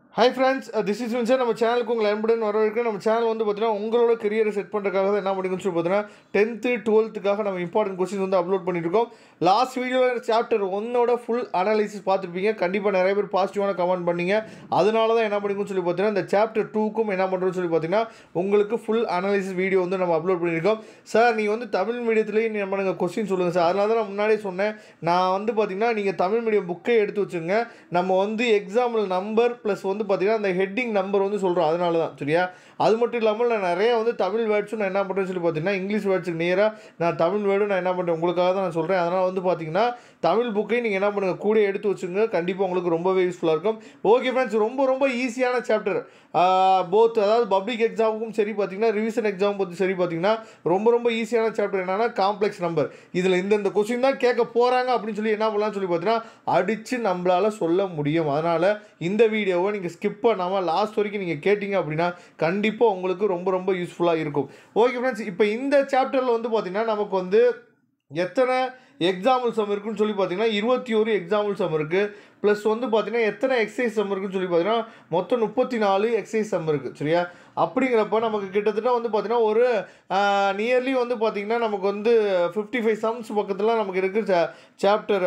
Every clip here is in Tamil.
hi friends this is sir நம்ம சேனலுக்கு உங்களை அன்புடன் வரவேற்க நம்ம சேனல் வந்து பார்த்தீங்கன்னா உங்களோட கரியரை செட் பண்ணுறதுக்காக தான் என்ன பண்ணிக்கணும்னு சொல்லி பார்த்தீங்கன்னா டென்த்து டுவெல்த்துக்காக நம்ம இம்பார்ட்டன்ட் கொஸ்டின் வந்து அப்லோட் பண்ணியிருக்கோம் லாஸ்ட் வீடியோவில் சாப்டர் ஒன்னோட ஃபுல் அனாலிசிஸ் பார்த்துருப்பீங்க கண்டிப்பாக நிறைய பேர் பாசிட்டிவான கமெண்ட் பண்ணீங்க அதனால தான் என்ன பண்ணிக்கணும்னு சொல்லி பார்த்தீங்கன்னா இந்த சாப்டர் டூக்கும் என்ன பண்ணுறோம்னு சொல்லி பார்த்தீங்கன்னா உங்களுக்கு ஃபுல் அனாலிசிஸ் வீடியோ வந்து நம்ம அப்லோட் பண்ணியிருக்கோம் சார் நீங்கள் வந்து தமிழ் மீடியத்துலேயே நீங்கள் பண்ணுங்க கொஸ்டின் சொல்லுங்கள் சார் அதனால தான் நான் முன்னாடியே சொன்னேன் நான் வந்து பார்த்தீங்கன்னா நீங்கள் தமிழ் மீடியம் புக்கே எடுத்து வச்சுங்க நம்ம வந்து எக்ஸாம்பிள் நம்பர் ப்ளஸ் வந்து பார்த்தீங்கன்னா அந்த ஹெட்டிங் நம்பர் வந்து சொல்கிறோம் அதனால தான் சரியா அது மட்டும் இல்லாமல் நான் நிறைய வந்து தமிழ் வேர்ட்ஸும் நான் என்ன பண்ணுறேன்னு சொல்லி பார்த்தீங்கன்னா இங்கிலீஷ் வேர்ட்ஸுக்கு நேராக நான் தமிழ் வேர்டும் நான் என்ன பண்ணுறேன் உங்களுக்காக தான் நான் சொல்கிறேன் அதனால் வந்து பார்த்தீங்கன்னா தமிழ் புக்கையும் நீங்கள் என்ன பண்ணுங்கள் கூட எடுத்து வச்சுங்க கண்டிப்பாக உங்களுக்கு ரொம்பவே யூஸ்ஃபுல்லாக இருக்கும் ஓகே ஃப்ரெண்ட்ஸ் ரொம்ப ரொம்ப ஈஸியான சாப்டர் போத் அதாவது பப்ளிக் எக்ஸாமுக்கும் சரி பார்த்தீங்கன்னா ரிவிஷன் எக்ஸாம் பற்றி சரி பார்த்தீங்கன்னா ரொம்ப ரொம்ப ஈஸியான சாப்டர் என்னன்னா காம்ப்ளெக்ஸ் நம்பர் இதில் இந்தந்த கொஸ்டின் தான் கேட்க போகிறாங்க அப்படின்னு சொல்லி என்ன பண்ணலாம்னு சொல்லி பார்த்தீங்கன்னா அடித்து நம்மளால் சொல்ல முடியும் அதனால் இந்த வீடியோவை நீங்கள் ஸ்கிப் பண்ணாமல் லாஸ்ட் வரைக்கும் நீங்கள் கேட்டிங்க அப்படின்னா கண்டிப்பாக உங்களுக்கு ரொம்ப ரொம்ப யூஸ்ஃபுல்லாக இருக்கும் ஓகே ஃப்ரெண்ட்ஸ் இப்போ இந்த சாப்டரில் வந்து பார்த்திங்கன்னா நமக்கு வந்து எத்தனை எக்ஸாம்பிள் சம் இருக்குன்னு சொல்லி பார்த்தீங்கன்னா இருபத்தி ஒரு எக்ஸாம்பிள் சம் இருக்குது ப்ளஸ் வந்து பார்த்தீங்கன்னா எத்தனை எக்ஸசைஸ் சம் இருக்குன்னு சொல்லி பார்த்தீங்கன்னா மொத்தம் முப்பத்தி நாலு எக்ஸசைஸ் சம் இருக்குது சரியா அப்படிங்கிறப்ப நமக்கு கிட்டத்தட்ட வந்து பார்த்தீங்கன்னா ஒரு நியர்லி வந்து பார்த்திங்கன்னா நமக்கு வந்து ஃபிஃப்டி ஃபைவ் சம்ஸ் பக்கத்தில் நமக்கு இருக்குது சாப்டர்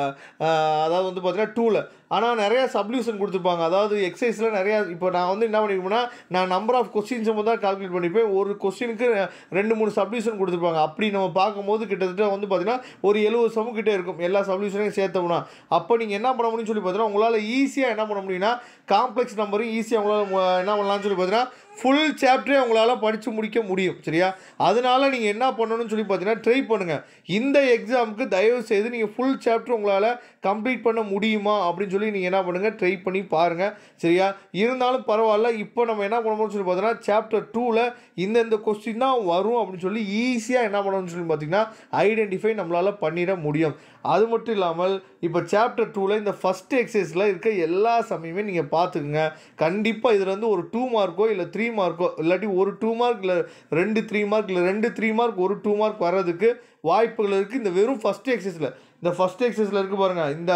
அதாவது வந்து பார்த்தீங்கன்னா டூவில் ஆனால் நிறையா சப்ளியூஷன் கொடுத்துருப்பாங்க அதாவது எக்ஸசைஸில் நிறையா இப்போ நான் வந்து என்ன பண்ணிருப்பேன்னா நான் நம்பர் ஆஃப் கொஸ்டின்ஸை தான் கால்குலேட் பண்ணிப்பேன் ஒரு கொஸ்டினுக்கு ரெண்டு மூணு சப்ளியூஷன் கொடுத்துருப்பாங்க அப்படி நம்ம பார்க்கும்போது கிட்டத்தட்ட வந்து பார்த்தீங்கன்னா ஒரு எழுபது சமு கிட்டே இருக்கும் எல்லா சப்ளியூஷனையும் சேர்த்தோம்னா அப்போ நீங்கள் என்ன பண்ண முடியும்னு சொல்லி பார்த்தீங்கன்னா உங்களால் ஈஸியாக என்ன பண்ண முடியும்னா காம்ப்ளெக்ஸ் நம்பரும் ஈஸியாக உங்களால் என்ன பண்ணலாம்னு சொல்லி பார்த்தீங்கன்னா ஃபுல் சாப்டரே உங்களால் படித்து முடிக்க முடியும் சரியா அதனால் நீங்கள் என்ன பண்ணணும்னு சொல்லி பார்த்தீங்கன்னா ட்ரை பண்ணுங்கள் இந்த எக்ஸாமுக்கு தயவு செய்து நீங்கள் ஃபுல் சாப்டர் உங்களால் கம்ப்ளீட் பண்ண முடியுமா அப்படின்னு சொல்லி நீங்கள் என்ன பண்ணுங்கள் ட்ரை பண்ணி பாருங்கள் சரியா இருந்தாலும் பரவாயில்ல இப்போ நம்ம என்ன பண்ணணும்னு சொல்லி பார்த்தீங்கன்னா சாப்டர் டூவில் இந்தந்த கொஸ்டின் தான் வரும் அப்படின்னு சொல்லி ஈஸியாக என்ன பண்ணணும்னு சொல்லி பார்த்தீங்கன்னா ஐடென்டிஃபை நம்மளால் பண்ணிட முடியும் அது மட்டும் இல்லாமல் இப்போ சாப்டர் டூவில் இந்த ஃபஸ்ட் எக்ஸசைஸில் இருக்க எல்லா சமயமே நீங்கள் பார்த்துக்குங்க கண்டிப்பாக இதில் வந்து ஒரு டூ மார்க்கோ இல்லை த்ரீ மார்க்கோ இல்லாட்டி ஒரு டூ மார்க் இல்லை ரெண்டு த்ரீ மார்க் இல்லை ரெண்டு த்ரீ மார்க் ஒரு டூ மார்க் வர்றதுக்கு வாய்ப்புகள் இருக்குது இந்த வெறும் ஃபஸ்ட் எக்ஸசைஸில் இந்த ஃபஸ்ட் எக்ஸசைஸில் இருக்குது பாருங்கள் இந்த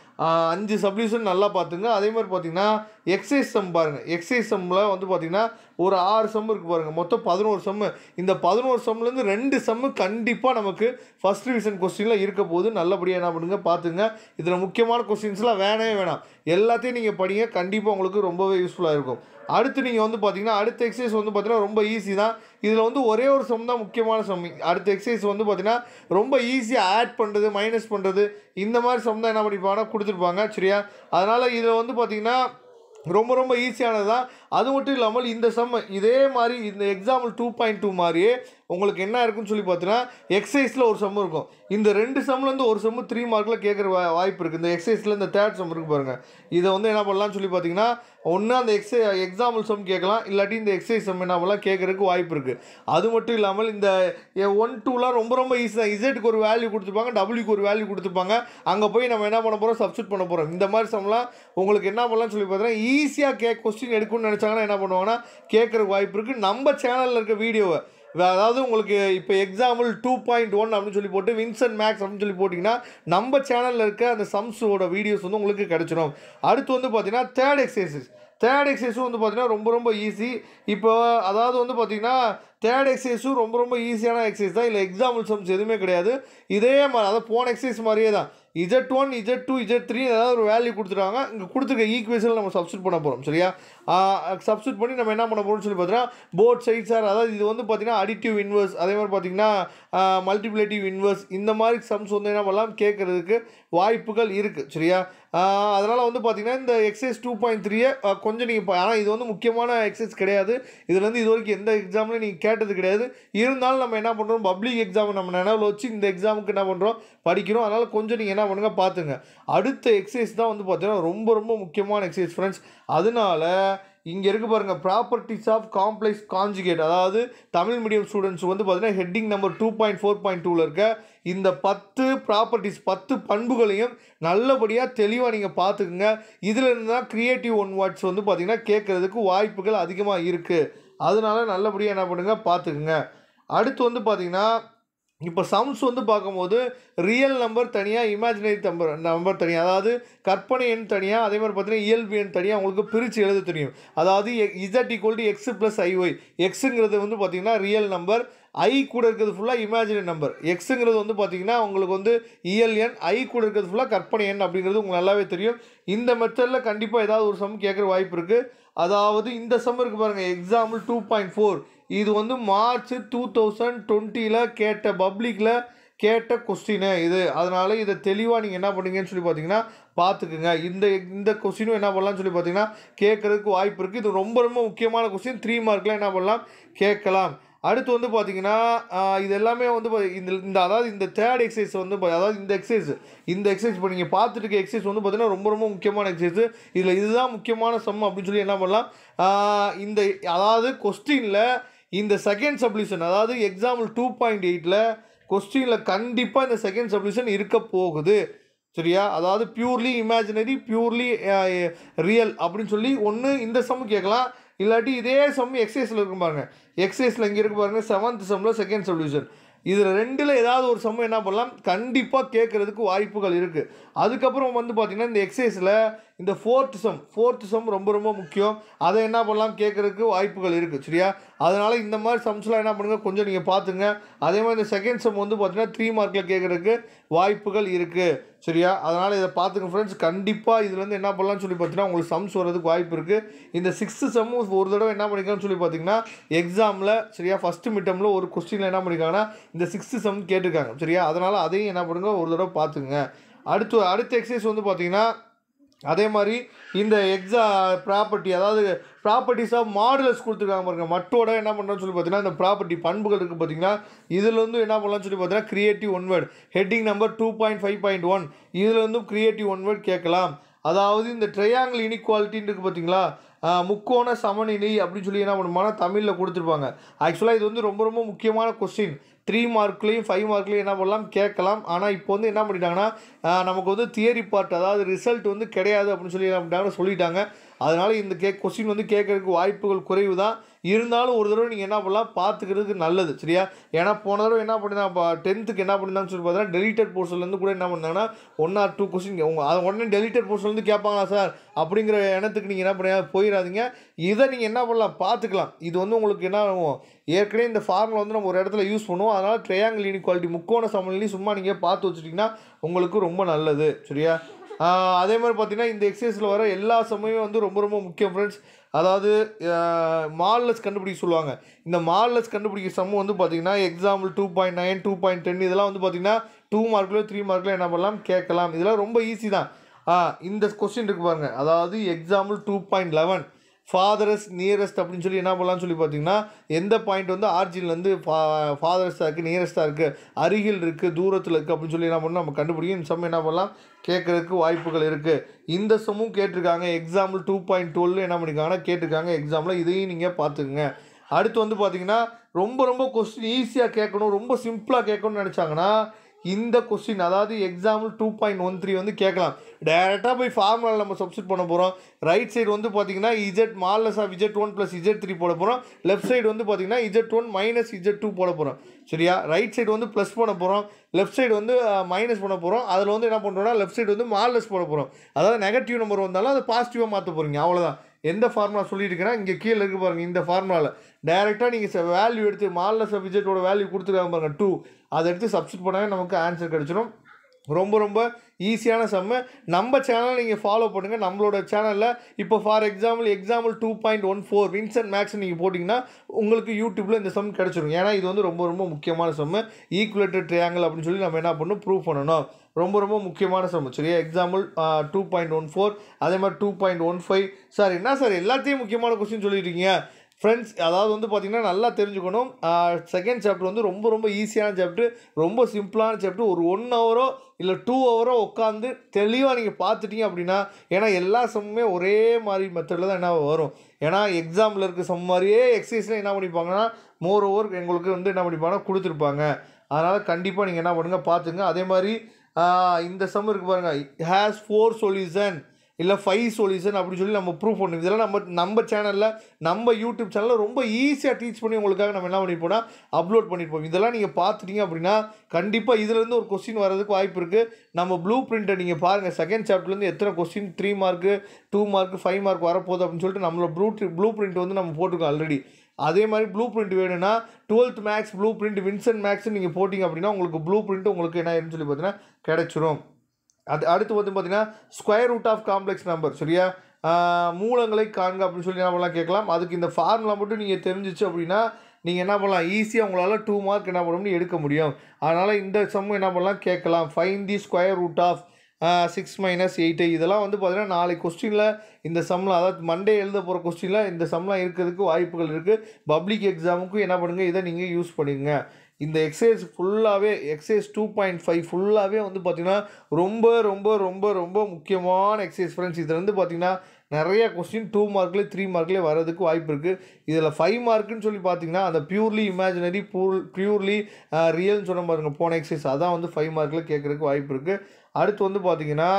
அஞ்சு சப்டிவிஷன் நல்லா பார்த்துங்க அதே மாதிரி பார்த்தீங்கன்னா எக்ஸைஸ் சம் பாருங்கள் எக்ஸைஸ் சம்மில் வந்து பார்த்தீங்கன்னா ஒரு ஆறு சம் இருக்குது பாருங்கள் மொத்தம் பதினோரு சம்மு இந்த பதினோரு சம்லேருந்து ரெண்டு சம்மு கண்டிப்பாக நமக்கு ஃபஸ்ட் ரிவிஷன் கொஸ்டினில் இருக்க போது நல்லபடியாக என்ன பண்ணுங்க பார்த்துங்க இதில் முக்கியமான கொஸ்டின்ஸ்லாம் வேணவே வேணாம் எல்லாத்தையும் நீங்கள் படிங்க கண்டிப்பாக உங்களுக்கு ரொம்பவே யூஸ்ஃபுல்லாக இருக்கும் அடுத்து நீங்கள் வந்து பார்த்தீங்கன்னா அடுத்த எக்ஸசைஸ் வந்து பார்த்தீங்கன்னா ரொம்ப ஈஸி தான் இதில் வந்து ஒரே ஒரு சம் தான் முக்கியமான சம் அடுத்த எக்ஸசைஸ் வந்து பார்த்தீங்கன்னா ரொம்ப ஈஸியாக ஆட் பண்ணுறது மைனஸ் பண்ணுறது இந்த மாதிரி சம் தான் என்ன பண்ணிப்பாங்கன்னா கொடுத்துருப்பாங்க சரியா அதனால் இதில் வந்து பார்த்தீங்கன்னா ரொம்ப ரொம்ப ஈஸியானது தான் அது மட்டும் இல்லாமல் இந்த சம் இதே மாதிரி இந்த எக்ஸாம்பிள் டூ பாயிண்ட் டூ மாதிரியே உங்களுக்கு என்ன இருக்குன்னு சொல்லி பார்த்தீங்கன்னா எக்ஸசைஸில் ஒரு சம் இருக்கும் இந்த ரெண்டு சம்லேருந்து ஒரு சம்மு த்ரீ மார்க்கில் கேட்குற வா வாய்ப்பு இருக்குது இந்த எக்ஸசைஸில் இந்த தேர்ட் சம் இருக்குது பாருங்கள் இதை வந்து என்ன பண்ணலாம்னு சொல்லி பார்த்தீங்கன்னா ஒன்று அந்த எக்ஸை எக்ஸாம்பிள் சம் கேட்கலாம் இல்லாட்டி இந்த எக்ஸசைஸ் சம் என்ன பண்ணலாம் கேட்குறதுக்கு வாய்ப்பு இருக்குது அது மட்டும் இல்லாமல் இந்த ஒன் டூலாம் ரொம்ப ரொம்ப ஈஸி தான் இசட்டுக்கு ஒரு வேல்யூ கொடுத்துருப்பாங்க டபிள்யூக்கு ஒரு வேல்யூ கொடுத்துருப்பாங்க அங்கே போய் நம்ம என்ன பண்ண போகிறோம் சப்ஸ்டியூட் பண்ண போகிறோம் இந்த மாதிரி சம்லாம் உங்களுக்கு என்ன பண்ணலாம்னு சொல்லி பார்த்தீங்கன்னா ஈஸியாக கே கொஸ்டின் எடுக்கணும்னு நினச்சாங்கன்னா என்ன பண்ணுவாங்கன்னா கேட்குறக்கு வாய்ப்பு இருக்குது நம்ம சேனலில் இருக்க வீடியோவை அதாவது உங்களுக்கு இப்போ எக்ஸாம்பிள் டூ பாயிண்ட் ஒன் அப்படின்னு சொல்லி போட்டு வின்சன் மேக்ஸ் அப்படின்னு சொல்லி போட்டிங்கன்னா நம்ம சேனலில் இருக்க அந்த சம்ஸோட வீடியோஸ் வந்து உங்களுக்கு கிடச்சிடும் அடுத்து வந்து பார்த்தீங்கன்னா தேர்ட் எக்ஸசைசஸ் தேர்ட் எக்ஸசைஸும் வந்து பார்த்தீங்கன்னா ரொம்ப ரொம்ப ஈஸி இப்போ அதாவது வந்து பார்த்தீங்கன்னா தேர்ட் எக்ஸசைஸும் ரொம்ப ரொம்ப ஈஸியான எக்ஸசைஸ் தான் இல்லை எக்ஸாம்பிள் சம்ஸ் எதுவுமே கிடையாது இதே மாதிரி அதாவது போன எக்ஸசைஸ் மாதிரியே தான் Z one Z two Z three ஏதாவது ஒரு வேல்யூ கொடுத்துருவாங்க இங்கே கொடுத்துருக்க ஈக்குவேஷனில் நம்ம சப்ஸ்டியூட் பண்ண போகிறோம் சரியா சப்ஸ்டியூட் பண்ணி நம்ம என்ன பண்ண போகிறோம்னு சொல்லி பார்த்தீங்கன்னா போர்ட் சைட் சார் அதாவது இது வந்து பார்த்தீங்கன்னா அடிட்டிவ் இன்வர்ஸ் அதே மாதிரி பார்த்தீங்கன்னா மல்டிப்ளேட்டிவ் இன்வர்ஸ் இந்த மாதிரி சம்ஸ் வந்து என்ன பண்ணலாம் கேட்குறதுக்கு வாய்ப்புகள் இருக்குது சரியா அதனால் வந்து பார்த்தீங்கன்னா இந்த எக்ஸசைஸ் டூ பாயிண்ட் த்ரீயை கொஞ்சம் நீங்கள் ஆனால் இது வந்து முக்கியமான எக்ஸசைஸ் கிடையாது இதில் வந்து இது வரைக்கும் எந்த எக்ஸாம்லையும் நீங்கள் கேட்டது கிடையாது இருந்தாலும் நம்ம என்ன பண்ணுறோம் பப்ளிக் எக்ஸாம் நம்ம நினைவில் வச்சு இந்த எக்ஸாமுக்கு என்ன பண்ணுறோம் படிக்கிறோம் அதனால் கொஞ்சம் நீங்கள் என்ன பண்ணுங்கள் பார்த்துங்க அடுத்த எக்ஸசைஸ் தான் வந்து பார்த்தீங்கன்னா ரொம்ப ரொம்ப முக்கியமான எக்ஸசைஸ் ஃப்ரெண்ட்ஸ் அதனால இங்கே இருக்குது பாருங்கள் ப்ராப்பர்ட்டிஸ் ஆஃப் காம்ப்ளெக்ஸ் காஞ்சுகேட் அதாவது தமிழ் மீடியம் ஸ்டூடெண்ட்ஸ் வந்து பார்த்தீங்கன்னா heading number two point four point டூவில் இருக்க இந்த பத்து ப்ராப்பர்ட்டிஸ் பத்து பண்புகளையும் நல்லபடியாக தெளிவாக நீங்கள் பார்த்துக்குங்க இதில் இருந்து தான் க்ரியேட்டிவ் ஒன் வேர்ட்ஸ் வந்து பார்த்திங்கன்னா கேட்குறதுக்கு வாய்ப்புகள் அதிகமாக இருக்குது அதனால நல்லபடியாக என்ன பண்ணுங்கள் பார்த்துக்குங்க அடுத்து வந்து பார்த்திங்கன்னா இப்போ சம்ஸ் வந்து பார்க்கும்போது ரியல் நம்பர் தனியாக இமேஜினரி நம்பர் நம்பர் தனியாக அதாவது கற்பனை எண் தனியாக அதே மாதிரி பார்த்தீங்கன்னா இயல்பு எண் தனியாக உங்களுக்கு பிரித்து எழுத தெரியும் அதாவது Z equal to X plus I Y எக்ஸுங்கிறது வந்து பார்த்தீங்கன்னா ரியல் நம்பர் ஐ கூட இருக்கிறது ஃபுல்லாக இமேஜினரி நம்பர் எக்ஸுங்கிறது வந்து பார்த்தீங்கன்னா உங்களுக்கு வந்து இயல் எண் ஐ கூட இருக்கிறது ஃபுல்லாக கற்பனை எண் அப்படிங்கிறது உங்களுக்கு நல்லாவே தெரியும் இந்த மெத்தடில் கண்டிப்பாக ஏதாவது ஒரு சம் கேட்குற வாய்ப்பு இருக்குது அதாவது இந்த சம் இருக்குது பாருங்கள் எக்ஸாம்பிள் டூ பாயிண்ட் ஃபோர் இது வந்து மார்ச் டூ தௌசண்ட் டுவெண்ட்டியில் கேட்ட பப்ளிக்கில் கேட்ட கொஸ்டினு இது அதனால் இதை தெளிவாக நீங்கள் என்ன பண்ணுங்கன்னு சொல்லி பார்த்தீங்கன்னா பார்த்துக்குங்க இந்த இந்த கொஸ்டினும் என்ன பண்ணலாம்னு சொல்லி பார்த்தீங்கன்னா கேட்குறதுக்கு வாய்ப்பு இருக்குது இது ரொம்ப ரொம்ப முக்கியமான கொஸ்டின் த்ரீ மார்க்கில் என்ன பண்ணலாம் கேட்கலாம் அடுத்து வந்து பார்த்தீங்கன்னா ஆஹ், இது எல்லாமே வந்து பா- இந்த இந்த அதாவது இந்த தேர்ட் எக்ஸசைஸ் வந்து பா- அதாவது இந்த எக்ஸசைஸ் இந்த எக்ஸசைஸ் இப்போ நீங்கள் பார்த்துட்டு இருக்க எக்ஸசைஸ் வந்து பார்த்தீங்கன்னா ரொம்ப ரொம்ப முக்கியமான எக்ஸசைஸ் இதில் இதுதான் முக்கியமான சம் அப்படின்னு சொல்லி என்ன பண்ணலாம் ஆஹ், இந்த அதாவது கொஸ்டினில் இந்த செகண்ட் சப்ளிஷன் அதாவது எக்ஸாம்பிள் டூ பாயிண்ட் எயிட்டில் கொஸ்டினில் கண்டிப்பாக இந்த செகண்ட் சப்ளிஷன் இருக்க போகுது சரியா அதாவது பியூர்லி இமேஜினரி பியூர்லி ரியல் அப்படின்னு சொல்லி ஒன்று இந்த சம் கேட்கலாம் இல்லாட்டி இதே சம் எக்ஸசைஸில் இருக்கும் பாருங்க எக்ஸசைஸில் இங்கே இருக்கு பாருங்க செவன்த் சம்மில் செகண்ட் சொல்யூஷன் இதில் ரெண்டில் ஏதாவது ஒரு சம் என்ன பண்ணலாம் கண்டிப்பாக கேட்குறதுக்கு வாய்ப்புகள் இருக்குது அதுக்கப்புறம் வந்து பார்த்திங்கன்னா இந்த எக்ஸசைஸில் இந்த ஃபோர்த் சம் ஃபோர்த் சம் ரொம்ப ரொம்ப முக்கியம் அதை என்ன பண்ணலாம் கேட்குறதுக்கு வாய்ப்புகள் இருக்குது சரியா அதனால் இந்த மாதிரி சம்ஸ்லாம் என்ன பண்ணுங்கள் கொஞ்சம் நீங்கள் பார்த்துங்க அதே மாதிரி இந்த செகண்ட் சம் வந்து பார்த்தீங்கன்னா த்ரீ மார்க்கில் கேட்குறதுக்கு வாய்ப்புகள் இருக்குது சரியா அதனால் இதை பார்த்துங்க ஃப்ரெண்ட்ஸ் கண்டிப்பாக இதுலேருந்து என்ன பண்ணலாம்னு சொல்லி பார்த்தீங்கன்னா உங்களுக்கு சம்ஸ் வர்றதுக்கு வாய்ப்பு இருக்குது இந்த சிக்ஸ்த்து சம்மும் ஒரு தடவை என்ன பண்ணிக்கலாம்னு சொல்லி பார்த்தீங்கன்னா எக்ஸாமில் சரியா ஃபஸ்ட்டு மிட்டமில் ஒரு கொஸ்டினில் என்ன பண்ணியிருக்காங்கன்னா இந்த சிக்ஸ்த்து சம் கேட்டிருக்காங்க சரியா அதனால் அதையும் என்ன பண்ணுங்க ஒரு தடவை பார்த்துக்குங்க அடுத்து அடுத்த எக்ஸசைஸ் வந்து பார்த்தீங்கன்னா அதே மாதிரி இந்த எக்ஸா ப்ராப்பர்ட்டி அதாவது ப்ராப்பர்ட்டிஸ் ஆஃப் மாடுலஸ் கொடுத்துருக்காங்க பாருங்க மட்டோட என்ன பண்ணுறோம்னு சொல்லி பார்த்தீங்கன்னா இந்த ப்ராப்பர்ட்டி பண்புகள் இருக்குது பார்த்தீங்கன்னா இதில் வந்து என்ன பண்ணலாம்னு சொல்லி பார்த்தீங்கன்னா creative one word heading number two point five point one இதில் வந்து கிரியேட்டிவ் ஒன் வேர்ட் கேட்கலாம் அதாவது இந்த ட்ரையாங்கிள் இனிக்வாலிட்டின்னு இருக்குது பார்த்தீங்களா ஆஹ் முக்கோண சமநிலை அப்படின்னு சொல்லி என்ன பண்ணுவாங்கன்னா தமிழில் கொடுத்துருப்பாங்க ஆக்சுவலாக இது வந்து ரொம்ப ரொம்ப முக்கியமான கொஸ்டின் த்ரீ மார்க்லேயும் ஃபைவ் மார்க்லேயும் என்ன பண்ணலாம் கேட்கலாம் ஆனால் இப்போ வந்து என்ன பண்ணிட்டாங்கன்னா ஆஹ் நமக்கு வந்து தியரி பார்ட் அதாவது ரிசல்ட் வந்து கிடையாது அப்படின்னு சொல்லி என்ன பண்ணிட்டாங்கன்னா சொல்லிட்டாங்க அதனால் இந்த கே கொஸ்டின் வந்து கேட்கறதுக்கு வாய்ப்புகள் குறைவு தான் இருந்தாலும் ஒரு தடவை நீங்கள் என்ன பண்ணலாம் பார்த்துக்கிறதுக்கு நல்லது சரியா ஏன்னா போன தடவை என்ன பண்ணினா டென்த்துக்கு என்ன பண்ணிருந்தாங்கன்னு சொல்லி பார்த்தீங்கன்னா டெலிட்டட் போர்ஷன்லேருந்து கூட என்ன பண்ணாங்கன்னா ஒன் ஆர் டூ கொஸ்டின் உங்க அது உடனே டெலிட்டட் போர்ஷன்லேருந்து கேட்பாங்களா சார் அப்படிங்கிற எண்ணத்துக்கு நீங்கள் என்ன பண்ண போயிடாதீங்க இதை நீங்கள் என்ன பண்ணலாம் பார்த்துக்கலாம் இது வந்து உங்களுக்கு என்ன ஆகும் ஏற்கனவே இந்த ஃபார்முலா வந்து நம்ம ஒரு இடத்துல யூஸ் பண்ணுவோம் அதனால் ட்ரையாங்கிள் இனிக்வாலிட்டி முக்கோண சமநிலை சும்மா நீங்கள் பார்த்து வச்சுட்டிங்கன்னா உங்களுக்கு ரொம்ப நல்லது சரியா ஆஹ் அதே மாதிரி பார்த்தீங்கன்னா இந்த எக்ஸசைஸில் வர எல்லா சமயமும் வந்து ரொம்ப ரொம்ப முக்கியம் ஃப்ரெண்ட்ஸ் அதாவது மால்லஸ் கண்டுபிடிக்க சொல்லுவாங்க இந்த மால்லஸ் கண்டுபிடிக்க சம்மு வந்து பார்த்தீங்கன்னா example two point nine two point ten இதெல்லாம் வந்து பார்த்தீங்கன்னா டூ மார்க்கில் த்ரீ மார்க்கில் என்ன பண்ணலாம் கேட்கலாம் இதெல்லாம் ரொம்ப ஈஸி தான் ஆ இந்த கொஸ்டின் இருக்கு பாருங்க அதாவது எக்ஸாம்பிள் டூ பாயிண்ட் லெவன் ஃபாதரஸ் நியரஸ்ட் அப்படின்னு சொல்லி என்ன பண்ணலாம்னு சொல்லி பார்த்தீங்கன்னா எந்த பாயிண்ட் வந்து ஆர்ஜின்லேருந்து ஃபா ஃபாதரஸ்ட்டாக இருக்குது நியரஸ்ட்டாக இருக்குது அருகில் இருக்குது தூரத்தில் இருக்குது அப்படின்னு சொல்லி என்ன பண்ணணும் நம்ம கண்டுபிடிக்கும் இந்த சம் என்ன பண்ணலாம் கேட்குறதுக்கு வாய்ப்புகள் இருக்குது இந்த சம்மும் கேட்டிருக்காங்க எக்ஸாம்பிள் டூ பாயிண்ட் டுவெல் என்ன பண்ணியிருக்காங்கன்னா கேட்டிருக்காங்க எக்ஸாமில் இதையும் நீங்கள் பார்த்துக்குங்க அடுத்து வந்து பார்த்தீங்கன்னா ரொம்ப ரொம்ப கொஸ்டின் ஈஸியாக கேட்கணும் ரொம்ப சிம்பிளாக கேட்கணும்னு நினச்சாங்கன்னா இந்த கொஸ்டின் அதாவது example two point one three வந்து கேட்கலாம் டேரெக்டாக போய் ஃபார்முலாவில் நம்ம சப்ஸ்டிட் பண்ண போகிறோம் ரைட் சைடு வந்து பார்த்தீங்கன்னா Z modulus of Z one plus Z three போட போகிறோம் லெஃப்ட் சைடு வந்து பார்த்தீங்கன்னா Z one minus Z two போட போகிறோம் சரியா ரைட் சைடு வந்து ப்ளஸ் பண்ண போகிறோம் லெஃப்ட் சைடு வந்து மைனஸ் பண்ண போகிறோம் அதில் வந்து என்ன பண்ணுறோம்னா லெஃப்ட் சைடு வந்து மால்லஸ் போட போகிறோம் அதாவது நெகட்டிவ் நம்பர் வந்தாலும் அதை பாசிட்டிவாக மாற்ற போகிறீங்க அவ்வளோதான் எந்த ஃபார்முலா சொல்லியிருக்கேன்னா இங்கே கீழே இருக்கு பாருங்க இந்த ஃபார்முலாவில் டேரெக்டாக நீங்கள் வேல்யூ எடுத்து மால்லஸ் ஆஃப் இஜெட்டோட வேல்யூ கொடுத்துருக்காங்க பாருங்க டூ அதை எடுத்து சப்ஸ்டிட் பண்ணாவே நமக்கு ஆன்சர் கிடச்சிடும் ரொம்ப ரொம்ப ஈஸியான செம்ம நம்ம சேனலை நீங்கள் ஃபாலோ பண்ணுங்கள் நம்மளோட சேனலில் இப்போ for example example two point one four Vincent maths நீங்கள் போட்டிங்கன்னா உங்களுக்கு யூடியூப்பில் இந்த சம் கிடச்சிரும் ஏன்னா இது வந்து ரொம்ப ரொம்ப முக்கியமான சம்மு ஈக்குவலேட்டட் ட்ரையாங்கிள் அப்படின்னு சொல்லி நம்ம என்ன பண்ணணும் ப்ரூவ் பண்ணணும் ரொம்ப ரொம்ப முக்கியமான சம் சரியா example two point one four அதே மாதிரி two point one five sir என்ன சார் எல்லாத்தையும் முக்கியமான கொஸ்டின் சொல்லியிருக்கீங்க ஃப்ரெண்ட்ஸ் அதாவது வந்து பார்த்திங்கன்னா நல்லா தெரிஞ்சுக்கணும் செகண்ட் சாப்டர் வந்து ரொம்ப ரொம்ப ஈஸியான சாப்டர் ரொம்ப சிம்பிளான சாப்டர் ஒரு ஒன் ஹவரோ இல்லை டூ ஹவரோ உட்காந்து தெளிவாக நீங்கள் பார்த்துட்டீங்க அப்படின்னா ஏன்னா எல்லா சம்முமே ஒரே மாதிரி மெத்தடில் தான் என்ன வரும் ஏன்னா எக்ஸாமில் இருக்க சம் மாதிரியே எக்ஸசைஸில் என்ன பண்ணிப்பாங்கன்னா மோர் ஓவர் எங்களுக்கு வந்து என்ன பண்ணிப்பாங்கன்னா கொடுத்துருப்பாங்க அதனால் கண்டிப்பாக நீங்கள் என்ன பண்ணுங்கள் பார்த்துங்க அதே மாதிரி ஆஹ் இந்த சம் இருக்கு பாருங்கள் ஹேஸ் ஃபோர் சொல்யூஷன் இல்லை ஃபைவ் சொல்யூஷன் அப்படி சொல்லி நம்ம ப்ரூவ் பண்ணுவோம் இதெல்லாம் நம்ம நம்ம சேனலில் நம்ம யூடியூப் சேனலில் ரொம்ப ஈஸியாக டீச் பண்ணி உங்களுக்காக நம்ம என்ன பண்ணிப்போம்னா அப்லோட் பண்ணியிருப்போம் இதெல்லாம் நீங்கள் பார்த்துட்டீங்க அப்படின்னா கண்டிப்பாக இதுலேருந்து ஒரு கொஸ்டின் வர்றதுக்கு வாய்ப்பு இருக்குது நம்ம ப்ளூ பிரிண்ட்டை நீங்கள் பாருங்கள் செகண்ட் சாப்டர்லேருந்து எத்தனை question three mark two mark five mark வரப்போகுது அப்படின்னு சொல்லிட்டு நம்மளோட ப்ளூ ப்ளூ பிரிண்ட் வந்து நம்ம போட்டிருக்கோம் ஆல்ரெடி அதே மாதிரி ப்ளூ பிரிண்ட் வேணும்னா twelfth maths blue print Vincent maths நீங்கள் போட்டிங்க அப்படின்னா உங்களுக்கு ப்ளூ பிரிண்ட் உங்களுக்கு என்ன ஆயிருன்னு சொல்லி பார்த்தீங்கன்னா கிடைச்சிரும் அது அடுத்து வந்து பார்த்தீங்கன்னா square root of complex number சரியா ஆஹ் மூலங்களை காண்க அப்படின்னு சொல்லி என்ன பண்ணலாம் கேட்கலாம் அதுக்கு இந்த ஃபார்முலா மட்டும் நீங்கள் தெரிஞ்சிச்சு அப்படின்னா நீங்கள் என்ன பண்ணலாம் ஈஸியாக உங்களால் டூ மார்க் என்ன பண்ண முடியும் எடுக்க முடியும் அதனால் இந்த சம் என்ன பண்ணலாம் கேட்கலாம் fine the square root of six minus eight இதெல்லாம் வந்து பார்த்தீங்கன்னா நாளைக்கு கொஸ்டினில் இந்த சம்மில் அதாவது மண்டே எழுத போகிற கொஸ்டினில் இந்த சம்லாம் இருக்கிறதுக்கு வாய்ப்புகள் இருக்குது பப்ளிக் எக்ஸாமுக்கும் என்ன பண்ணுங்கள் இதை நீங்கள் யூஸ் பண்ணிங்க இந்த எக்ஸசைஸ் ஃபுல்லாகவே எக்ஸசைஸ் டூ பாயிண்ட் ஃபைவ் ஃபுல்லாகவே வந்து பார்த்திங்கன்னா ரொம்ப ரொம்ப ரொம்ப ரொம்ப முக்கியமான எக்ஸசைஸ் ஃப்ரெண்ட்ஸ் இதில் வந்து பார்த்திங்கன்னா நிறைய கொஸ்டின் டூ மார்க்லேயே த்ரீ மார்க்லேயே வரதுக்கு வாய்ப்பு இருக்குது இதில் ஃபைவ் மார்க்குன்னு சொல்லி பார்த்தீங்கன்னா அந்த பியூர்லி இமேஜினரி பூர் பியூர்லி ரியல்னு சொன்ன பாருங்க போன எக்ஸசைஸ் அதான் வந்து ஃபைவ் மார்க்கில் கேட்குறதுக்கு வாய்ப்பு இருக்குது அடுத்து வந்து பார்த்திங்கன்னா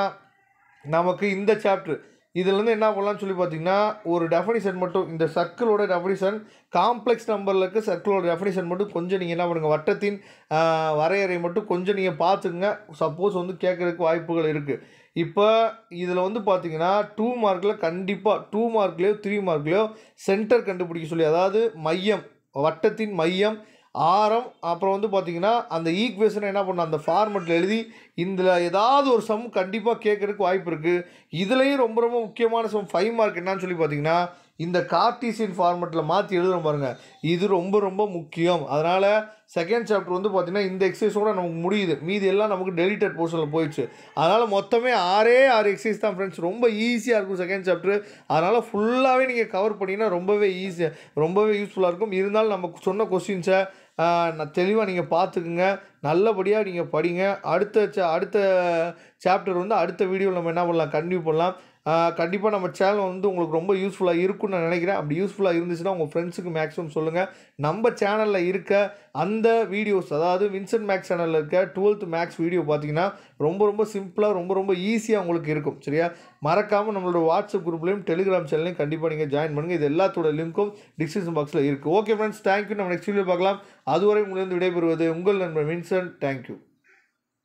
நமக்கு இந்த சாப்டர் இதுலேருந்து என்ன பண்ணலாம்னு சொல்லி பார்த்தீங்கன்னா ஒரு டெஃபனிஷன் மட்டும் இந்த சர்க்கிளோட டெஃபனிஷன் காம்ப்ளெக்ஸ் நம்பரில் இருக்க சர்க்கிளோட டெஃபனிஷன் மட்டும் கொஞ்சம் நீங்கள் என்ன பண்ணுங்கள் வட்டத்தின் ஆஹ், வரையறை மட்டும் கொஞ்சம் நீங்கள் பார்த்துக்குங்க சப்போஸ் வந்து கேட்குறதுக்கு வாய்ப்புகள் இருக்குது இப்போ இதில் வந்து பார்த்தீங்கன்னா டூ மார்க்கில் கண்டிப்பாக டூ மார்க்லேயோ த்ரீ மார்க்லேயோ சென்டர் கண்டுபிடிக்க சொல்லி அதாவது மையம் வட்டத்தின் மையம் ஆரம் அப்புறம் வந்து பார்த்தீங்கன்னா அந்த ஈக்குவேஷனை என்ன பண்ண அந்த ஃபார்மெட்டில் எழுதி இதில் ஏதாவது ஒரு சம் கண்டிப்பாக கேட்குறதுக்கு வாய்ப்பு இருக்குது இதுலேயும் ரொம்ப ரொம்ப முக்கியமான சம் ஃபைவ் மார்க் என்னன்னு சொல்லி பார்த்தீங்கன்னா இந்த கார்டீசியன் ஃபார்மெட்டில் மாற்றி எழுதுறோம் பாருங்கள் இது ரொம்ப ரொம்ப முக்கியம் அதனால் செகண்ட் சாப்டர் வந்து பார்த்திங்கன்னா இந்த எக்ஸசைஸோட நமக்கு முடியுது மீதி எல்லாம் நமக்கு டெலிட்டட் போர்ஷனில் போயிடுச்சு அதனால் மொத்தமே ஆறே ஆறு எக்ஸசைஸ் தான் ஃப்ரெண்ட்ஸ் ரொம்ப ஈஸியாக இருக்கும் செகண்ட் சாப்டர் அதனால் ஃபுல்லாகவே நீங்கள் கவர் பண்ணிங்கன்னா ரொம்பவே ஈஸியாக ரொம்பவே யூஸ்ஃபுல்லாக இருக்கும் இருந்தாலும் நம்ம சொன்ன கொஸ்டின்ஸை நான் தெளிவாக நீங்கள் பார்த்துக்குங்க நல்லபடியாக நீங்கள் படிங்க அடுத்த cha- அடுத்த சாப்டர் வந்து அடுத்த வீடியோவில் நம்ம என்ன பண்ணலாம் கண்டினியூ பண்ணலாம் கண்டிப்பாக நம்ம சேனல் வந்து உங்களுக்கு ரொம்ப யூஸ்ஃபுல்லாக இருக்கும்னு நான் நினைக்கிறேன் அப்படி யூஸ்ஃபுல்லாக இருந்துச்சுன்னா உங்கள் ஃப்ரெண்ட்ஸுக்கு மேக்ஸிமம் சொல்லுங்கள் நம்ம சேனலில் இருக்க அந்த வீடியோஸ் அதாவது வின்சென்ட் மேக்ஸ் சேனலில் இருக்க டுவெல்த் மேக்ஸ் வீடியோ பார்த்தீங்கன்னா ரொம்ப ரொம்ப சிம்பிளாக ரொம்ப ரொம்ப ஈஸியாக உங்களுக்கு இருக்கும் சரியா மறக்காமல் நம்மளோட வாட்ஸ்அப் குரூப்லேயும் டெலிகிராம் சேனல்லையும் கண்டிப்பாக நீங்கள் ஜாயின் பண்ணுங்கள் இது எல்லாத்தோட லிங்க்கும் டிஸ்கிரிப்ஷன் பாக்ஸில் இருக்குது ஓகே ஃப்ரெண்ட்ஸ் தேங்க்யூ நம்ம நெக்ஸ்ட் வீடியோ பார்க்கலாம் அதுவரை உங்களிருந்து விடைபெறுவது உங்கள் நண்பர் வின்சென்ட் தேங்க்யூ